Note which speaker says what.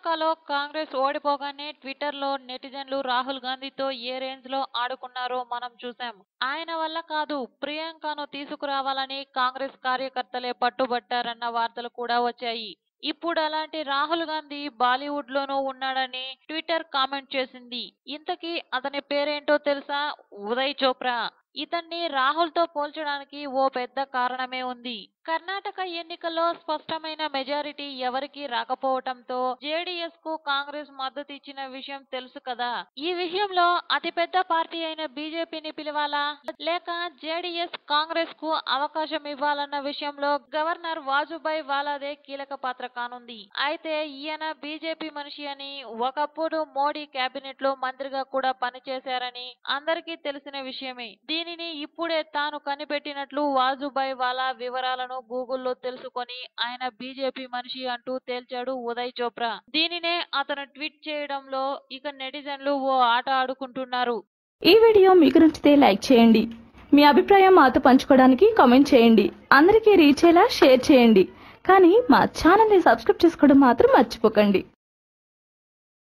Speaker 1: ప్రియాంకలో Congress ఓడిపోగానే Twitter లో నెటిజన్లు రాహుల్ గాంధీతో ఏ రేంజ్ లో ఆడుకున్నారో మనం చూసాం ఆయన వల్ల కాదు ప్రియాంకను తీసుకురావాలని కాంగ్రెస్ కార్యకర్తలే పట్టుబట్టారన్న వార్తలు కూడా వచ్చాయి ఇప్పుడు అలాంటి రాహుల్ గాంధీ బాలీవుడ్ లోనూ ఉన్నాడని ట్విట్టర్ కామెంట్ చేసింది ఇంతకీ అతని పేరేంటో తెలుసా ఉదయ్ చోప్రా ఇతన్ని రాహుల్ తో పోల్చడానికి ఓ పెద్ద కారణమే ఉంది కర్ణాటక ఎన్నికల్లో స్పష్టమైన మెజారిటీ ఎవరికి రాకపోవటంతో జేడీఎస్ కు కాంగ్రెస్ మద్దతు ఇచ్చిన విషయం తెలుసు కదా ఈ విషయంలో అతిపెద్ద పార్టీ అయిన బీజేపీని పిలవాలా లేక జేడీఎస్ కాంగ్రెస్ కు అవకాశం ఇవ్వాలన్న విషయంలో గవర్నర్ వాజుభాయ్ వాలాదే కీలక పాత్ర కానుంది అయితే ఈయన బీజేపీ మనిషి అని ఒకప్పుడు మోడీ కేబినెట్ లో మంత్రిగా కూడా పనిచేశారని అందరికీ తెలిసిన విషయమే దీనిని ఇప్పుడే తాను కనిపెట్టినట్లు వాజుభాయ్ వాలా వివరాలను గూగుల్లో తెలుసుకొని ఆయన బీజేపీ మనిషి అంటూ తేల్చాడు ఉదయ్ చోప్రా దీనినే అతను ట్వీట్ చేయడంలో ఇక నెటిజన్లు ఓ ఆట ఆడుకుంటున్నారు
Speaker 2: ఈ వీడియో మీకు నచ్చితే లైక్ చేయండి మీ అభిప్రాయం మాతో పంచుకోవడానికి కామెంట్ చేయండి అందరికీ రీచ్ అయ్యేలా షేర్ చేయండి కానీ మా ఛానల్ని సబ్స్క్రైబ్ చేసుకోవడం మాత్రం మర్చిపోకండి